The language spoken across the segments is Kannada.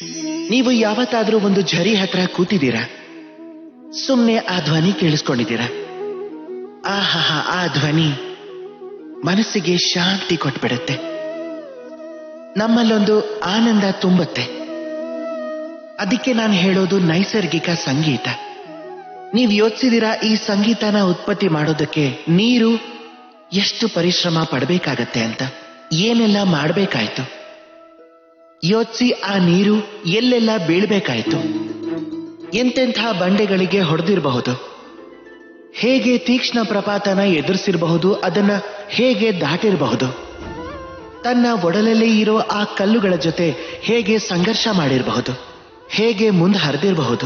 ನೀವು ಯಾವತ್ತಾದ್ರೂ ಒಂದು ಝರಿ ಹತ್ರ ಕೂತಿದ್ದೀರಾ ಸುಮ್ನೆ ಆ ಧ್ವನಿ ಕೇಳಿಸ್ಕೊಂಡಿದ್ದೀರಾ ಆಹಾ ಆ ಧ್ವನಿ ಮನಸ್ಸಿಗೆ ಶಾಂತಿ ಕೊಟ್ಬಿಡುತ್ತೆ ನಮ್ಮಲ್ಲೊಂದು ಆನಂದ ತುಂಬುತ್ತೆ ಅದಕ್ಕೆ ನಾನು ಹೇಳೋದು ನೈಸರ್ಗಿಕ ಸಂಗೀತ ನೀವು ಯೋಚಿಸಿದಿರಾ ಈ ಸಂಗೀತನ ಉತ್ಪತ್ತಿ ಮಾಡೋದಕ್ಕೆ ನೀರು ಎಷ್ಟು ಪರಿಶ್ರಮ ಪಡಬೇಕಾಗತ್ತೆ ಅಂತ ಏನೆಲ್ಲ ಮಾಡಬೇಕಾಯ್ತು ಯೋಚಿಸಿ ಆ ನೀರು ಎಲ್ಲೆಲ್ಲ ಬೀಳ್ಬೇಕಾಯ್ತು ಎಂತೆಂಥ ಬಂಡೆಗಳಿಗೆ ಹೊಡೆದಿರಬಹುದು ಹೇಗೆ ತೀಕ್ಷ್ಣ ಪ್ರಪಾತನ ಎದುರಿಸಿರಬಹುದು ಅದನ್ನ ಹೇಗೆ ದಾಟಿರಬಹುದು ತನ್ನ ಒಡಲಲ್ಲಿ ಇರೋ ಆ ಕಲ್ಲುಗಳ ಜೊತೆ ಹೇಗೆ ಸಂಘರ್ಷ ಮಾಡಿರಬಹುದು ಹೇಗೆ ಮುಂದೆ ಹರಿದಿರಬಹುದು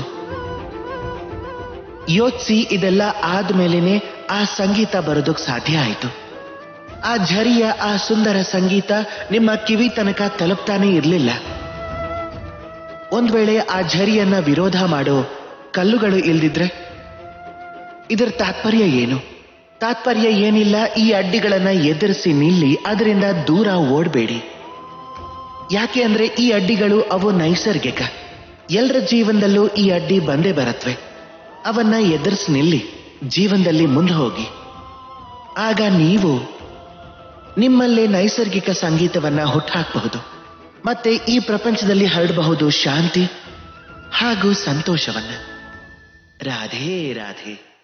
ಯೋಚಿಸಿ ಇದೆಲ್ಲ ಆದ್ಮೇಲೆನೆ ಆ ಸಂಗೀತ ಬರೋದಕ್ಕೆ ಸಾಧ್ಯ ಆಯಿತು ಆ ಝರಿಯ ಆ ಸುಂದರ ಸಂಗೀತ ನಿಮ್ಮ ಕಿವಿ ತನಕ ತಲುಪ್ತಾನೆ ಇರಲಿಲ್ಲ ಒಂದ್ ವೇಳೆ ಆ ಝರಿಯನ್ನ ವಿರೋಧ ಮಾಡೋ ಕಲ್ಲುಗಳು ಇಲ್ದಿದ್ರೆ ಇದರ ತಾತ್ಪರ್ಯ ಏನು ತಾತ್ಪರ್ಯ ಏನಿಲ್ಲ ಈ ಅಡ್ಡಿಗಳನ್ನ ಎದುರಿಸಿ ನಿಲ್ಲಿ ಅದರಿಂದ ದೂರ ಓಡಬೇಡಿ ಯಾಕೆ ಅಂದ್ರೆ ಈ ಅಡ್ಡಿಗಳು ಅವು ನೈಸರ್ಗಿಕ ಎಲ್ಲರ ಜೀವನದಲ್ಲೂ ಈ ಅಡ್ಡಿ ಬಂದೇ ಬರತ್ವೆ ಅವನ್ನ ಎದುರಿಸಿ ನಿಲ್ಲಿ ಜೀವನದಲ್ಲಿ ಮುಂದೆ ಹೋಗಿ ಆಗ ನೀವು ನಿಮ್ಮಲ್ಲೇ ನೈಸರ್ಗಿಕ ಸಂಗೀತವನ್ನ ಹುಟ್ಟಾಕಬಹುದು ಮತ್ತೆ ಈ ಪ್ರಪಂಚದಲ್ಲಿ ಹರಡಬಹುದು ಶಾಂತಿ ಹಾಗೂ ಸಂತೋಷವನ್ನ ರಾಧೇ ರಾಧೆ